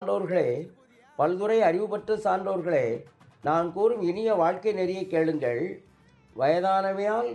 சான்றோர்களே பல்துறை அறிவு பெற்ற சான்றோர்களே நான் கூறும் இனிய வாழ்க்கை நெறியை கேளுங்கள் வயதானவையால்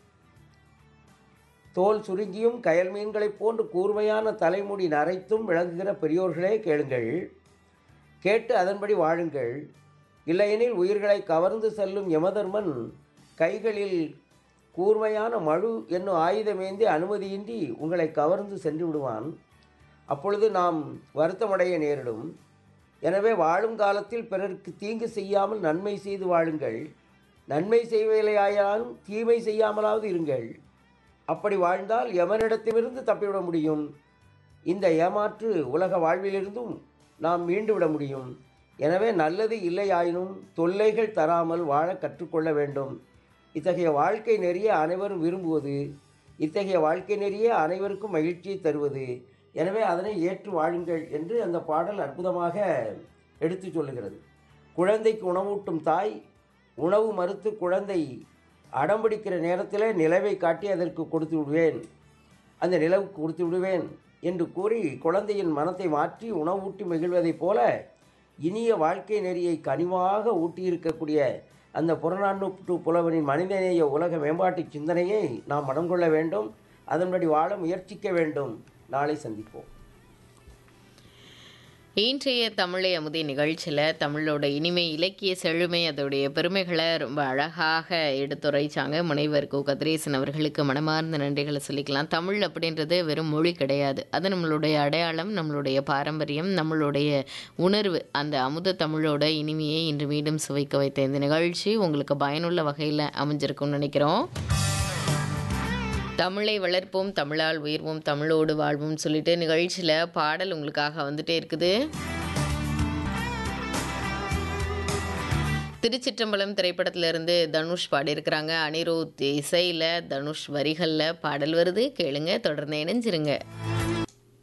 தோல் சுருங்கியும் கயல் மீன்களைப் போன்று கூர்மையான தலைமுடி நரைத்தும் விளங்குகிற பெரியோர்களே கேளுங்கள் கேட்டு அதன்படி வாழுங்கள் இல்லையெனில் உயிர்களை கவர்ந்து செல்லும் யமதர்மன் கைகளில் கூர்மையான மழு என்னும் ஆயுதமேந்தி அனுமதியின்றி உங்களை கவர்ந்து சென்று விடுவான் அப்பொழுது நாம் வருத்தமடைய நேரிடும் எனவே வாழும் காலத்தில் பிறருக்கு தீங்கு செய்யாமல் நன்மை செய்து வாழுங்கள் நன்மை செய்வதிலேயாயாலும் தீமை செய்யாமலாவது இருங்கள் அப்படி வாழ்ந்தால் எவனிடத்திலிருந்து தப்பிவிட முடியும் இந்த ஏமாற்று உலக வாழ்விலிருந்தும் நாம் மீண்டு விட முடியும் எனவே நல்லது இல்லையாயினும் தொல்லைகள் தராமல் வாழ கற்றுக்கொள்ள வேண்டும் இத்தகைய வாழ்க்கை நெறிய அனைவரும் விரும்புவது இத்தகைய வாழ்க்கை நெறிய அனைவருக்கும் மகிழ்ச்சியை தருவது எனவே அதனை ஏற்று வாழுங்கள் என்று அந்த பாடல் அற்புதமாக எடுத்து சொல்லுகிறது குழந்தைக்கு உணவூட்டும் தாய் உணவு மறுத்து குழந்தை அடம்பிடிக்கிற நேரத்தில் நிலவை காட்டி அதற்கு கொடுத்து விடுவேன் அந்த நிலவுக்கு கொடுத்து விடுவேன் என்று கூறி குழந்தையின் மனத்தை மாற்றி உணவூட்டி மகிழ்வதைப் போல இனிய வாழ்க்கை நெறியை கனிவாக ஊட்டியிருக்கக்கூடிய அந்த புறநானூற்று புலவனின் மனிதநேய உலக மேம்பாட்டு சிந்தனையை நாம் மனம் கொள்ள வேண்டும் அதன்படி வாழ முயற்சிக்க வேண்டும் நாளை சந்திப்போம் இன்றைய தமிழை அமுதி நிகழ்ச்சியில் தமிழோட இனிமை இலக்கிய செழுமை அதோடைய பெருமைகளை ரொம்ப அழகாக எடுத்துரைச்சாங்க முனைவர் கு கதிரேசன் அவர்களுக்கு மனமார்ந்த நன்றிகளை சொல்லிக்கலாம் தமிழ் அப்படின்றது வெறும் மொழி கிடையாது அது நம்மளுடைய அடையாளம் நம்மளுடைய பாரம்பரியம் நம்மளுடைய உணர்வு அந்த அமுத தமிழோட இனிமையை இன்று மீண்டும் சுவைக்க வைத்த இந்த நிகழ்ச்சி உங்களுக்கு பயனுள்ள வகையில் அமைஞ்சிருக்கும்னு நினைக்கிறோம் தமிழை வளர்ப்போம் தமிழால் உயர்வோம் தமிழோடு வாழ்வோம் சொல்லிட்டு நிகழ்ச்சியில் பாடல் உங்களுக்காக வந்துட்டே இருக்குது திருச்சிற்றம்பலம் திரைப்படத்திலிருந்து தனுஷ் பாடியிருக்கிறாங்க அனிருத் இசையில் தனுஷ் வரிகளில் பாடல் வருது கேளுங்க தொடர்ந்து இணைஞ்சிருங்க